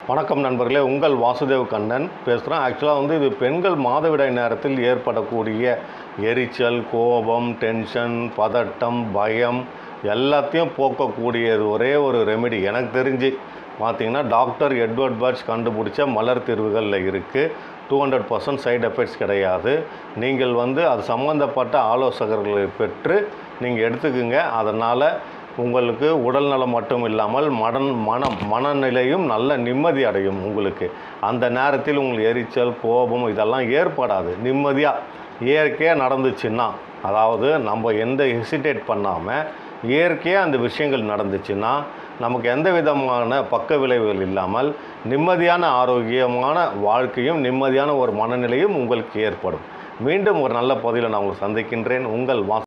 வணக்கம் நண்பர்களே உங்கள் வாசுதேவ் கண்ணன் பேசுகிறேன் ஆக்சுவலாக வந்து இது பெண்கள் மாதவிடாய் நேரத்தில் ஏற்படக்கூடிய எரிச்சல் கோபம் டென்ஷன் பதட்டம் பயம் எல்லாத்தையும் போக்கக்கூடியது ஒரே ஒரு ரெமெடி எனக்கு தெரிஞ்சு பார்த்தீங்கன்னா டாக்டர் எட்வர்ட் பர்ச் கண்டுபிடிச்ச மலர் தீர்வுகளில் இருக்குது two hundred percent side effects கிடையாது நீங்கள் வந்து அது சம்மந்தப்பட்ட ஆலோசகர்களை பெற்று நீங்கள் எடுத்துக்குங்க அதனால் உங்களுக்கு உடல் நலம் மட்டும் இல்லாமல் மடன் மனம் மனநிலையும் நல்ல நிம்மதி அடையும் உங்களுக்கு அந்த நேரத்தில் உங்களுக்கு எரிச்சல் கோபம் இதெல்லாம் ஏற்படாது நிம்மதியாக இயற்கையாக நடந்துச்சுன்னா அதாவது நம்ம எந்த ஹெசிடேட் பண்ணாமல் இயற்கையாக அந்த விஷயங்கள் நடந்துச்சுன்னா நமக்கு எந்த விதமான பக்க விளைவுகள் இல்லாமல் நிம்மதியான ஆரோக்கியமான வாழ்க்கையும் நிம்மதியான ஒரு மனநிலையும் உங்களுக்கு ஏற்படும் மீண்டும் ஒரு நல்ல பதிவில் நான் உங்களை சந்திக்கின்றேன் உங்கள் வா